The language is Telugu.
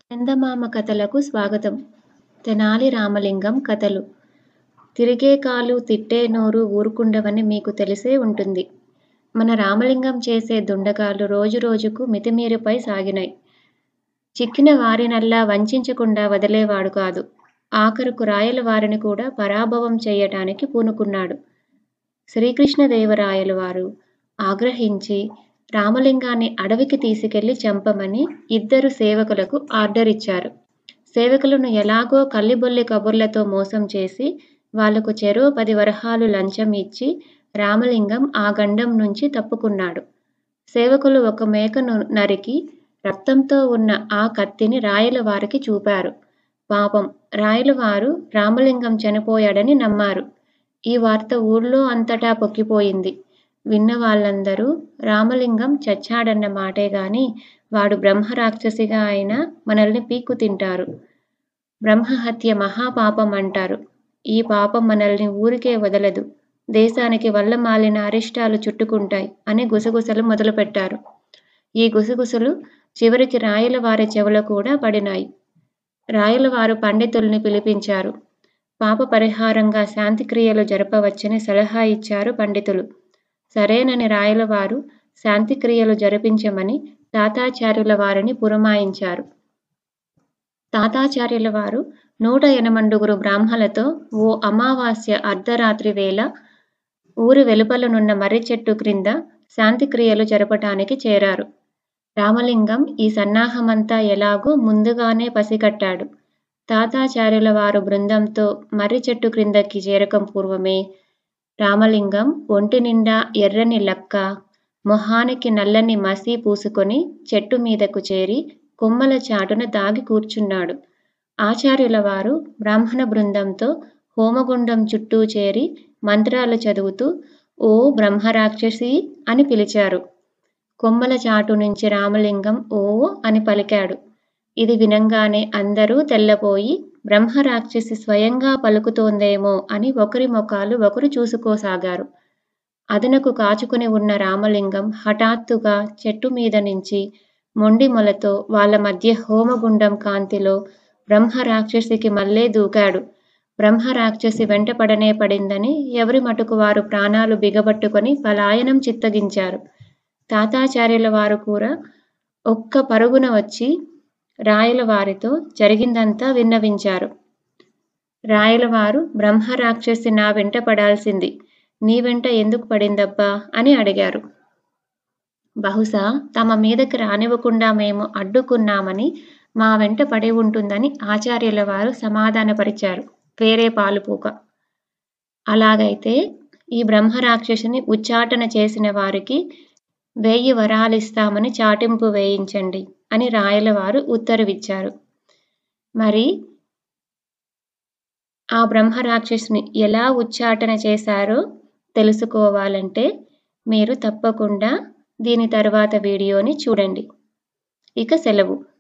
చందమామ కథలకు స్వాగతం తెనాలి రామలింగం కథలు తిరిగే కాలు తిట్టే నోరు ఊరుకుండవని మీకు తెలిసే ఉంటుంది మన రామలింగం చేసే దుండగాలు రోజురోజుకు మితిమీరిపై సాగినాయి చిక్కిన వారినల్లా వంచకుండా వదిలేవాడు కాదు ఆఖరుకు రాయల వారిని కూడా పరాభవం చేయటానికి పూనుకున్నాడు శ్రీకృష్ణదేవరాయలు వారు ఆగ్రహించి రామలింగాన్ని అడవికి తీసుకెళ్లి చంపమని ఇద్దరు సేవకులకు ఆర్డర్ ఇచ్చారు సేవకులను ఎలాగో కల్లిబొల్లి కబుర్లతో మోసం చేసి వాళ్లకు చెరో పది వరహాలు లంచం ఇచ్చి రామలింగం ఆ గండం నుంచి తప్పుకున్నాడు సేవకులు ఒక మేకను నరికి రక్తంతో ఉన్న ఆ కత్తిని రాయల వారికి చూపారు పాపం రాయలవారు రామలింగం చనిపోయాడని నమ్మారు ఈ వార్త ఊళ్ళో అంతటా పొక్కిపోయింది విన్న వాళ్ళందరూ రామలింగం చచ్చాడన్న మాటే గాని వాడు బ్రహ్మరాక్షసిగా అయినా మనల్ని పీక్కు తింటారు బ్రహ్మహత్య మహాపాపం అంటారు ఈ పాపం మనల్ని ఊరికే వదలదు దేశానికి వల్ల మాలిన అరిష్టాలు చుట్టుకుంటాయి అని గుసగుసలు మొదలుపెట్టారు ఈ గుసగుసలు చివరికి రాయల వారి చెవుల కూడా పడినాయి రాయల వారు పండితుల్ని పిలిపించారు పాప పరిహారంగా శాంతిక్రియలు జరపవచ్చని సలహా ఇచ్చారు పండితులు సరేనని రాయలవారు శాంతిక్రియలు జరిపించమని తాతాచార్యుల వారిని పురమాయించారు తాతాచార్యుల వారు నూట ఎనమండుగురు బ్రాహ్మలతో ఓ అమావాస్య అర్ధరాత్రి వేళ ఊరి వెలుపలనున్న మర్రి చెట్టు క్రింద శాంతిక్రియలు జరపటానికి చేరారు రామలింగం ఈ సన్నాహమంతా ఎలాగో ముందుగానే పసిగట్టాడు తాతాచార్యుల వారు బృందంతో మర్రి చెట్టు క్రిందకి చేరకం పూర్వమే రామలింగం ఒంటి నిండా ఎర్రని లక్క మొహానికి నల్లని మసి పూసుకొని చెట్టు మీదకు చేరి కొమ్మల చాటున దాగి కూర్చున్నాడు ఆచార్యుల వారు బ్రాహ్మణ బృందంతో హోమగుండం చుట్టూ చేరి మంత్రాలు చదువుతూ ఓ బ్రహ్మరాక్షసి అని పిలిచారు కొమ్మల చాటు నుంచి రామలింగం ఓ అని పలికాడు ఇది వినంగానే అందరూ తెల్లపోయి బ్రహ్మరాక్షసి స్వయంగా పలుకుతోందేమో అని ఒకరి ముఖాలు ఒకరు చూసుకోసాగారు అదనకు కాచుకుని ఉన్న రామలింగం హఠాత్తుగా చెట్టు మీద నుంచి మొండి మొలతో వాళ్ళ మధ్య హోమగుండం కాంతిలో బ్రహ్మరాక్షసికి మళ్ళే దూకాడు బ్రహ్మరాక్షసి వెంటపడనే పడిందని ఎవరి మటుకు వారు ప్రాణాలు బిగబట్టుకొని పలాయనం చిత్తగించారు తాతాచార్యుల వారు కూడా ఒక్క పరుగున వచ్చి రాయల వారితో జరిగిందంతా విన్నవించారు రాయలవారు బ్రహ్మరాక్షసి నా వెంట పడాల్సింది నీ వెంట ఎందుకు పడిందబ్బా అని అడిగారు బహుశా తమ మీదకి రానివ్వకుండా మేము అడ్డుకున్నామని మా వెంట పడి ఉంటుందని ఆచార్యుల వారు సమాధానపరిచారు వేరే పాలుపోక అలాగైతే ఈ బ్రహ్మరాక్షసిని ఉచ్చాటన చేసిన వారికి వెయ్యి వరాలిస్తామని చాటింపు వేయించండి అని రాయలవారు ఉత్తర్విచ్చారు మరి ఆ బ్రహ్మరాక్షసుని ఎలా ఉచ్చాటన చేశారో తెలుసుకోవాలంటే మీరు తప్పకుండా దీని తర్వాత వీడియోని చూడండి ఇక సెలవు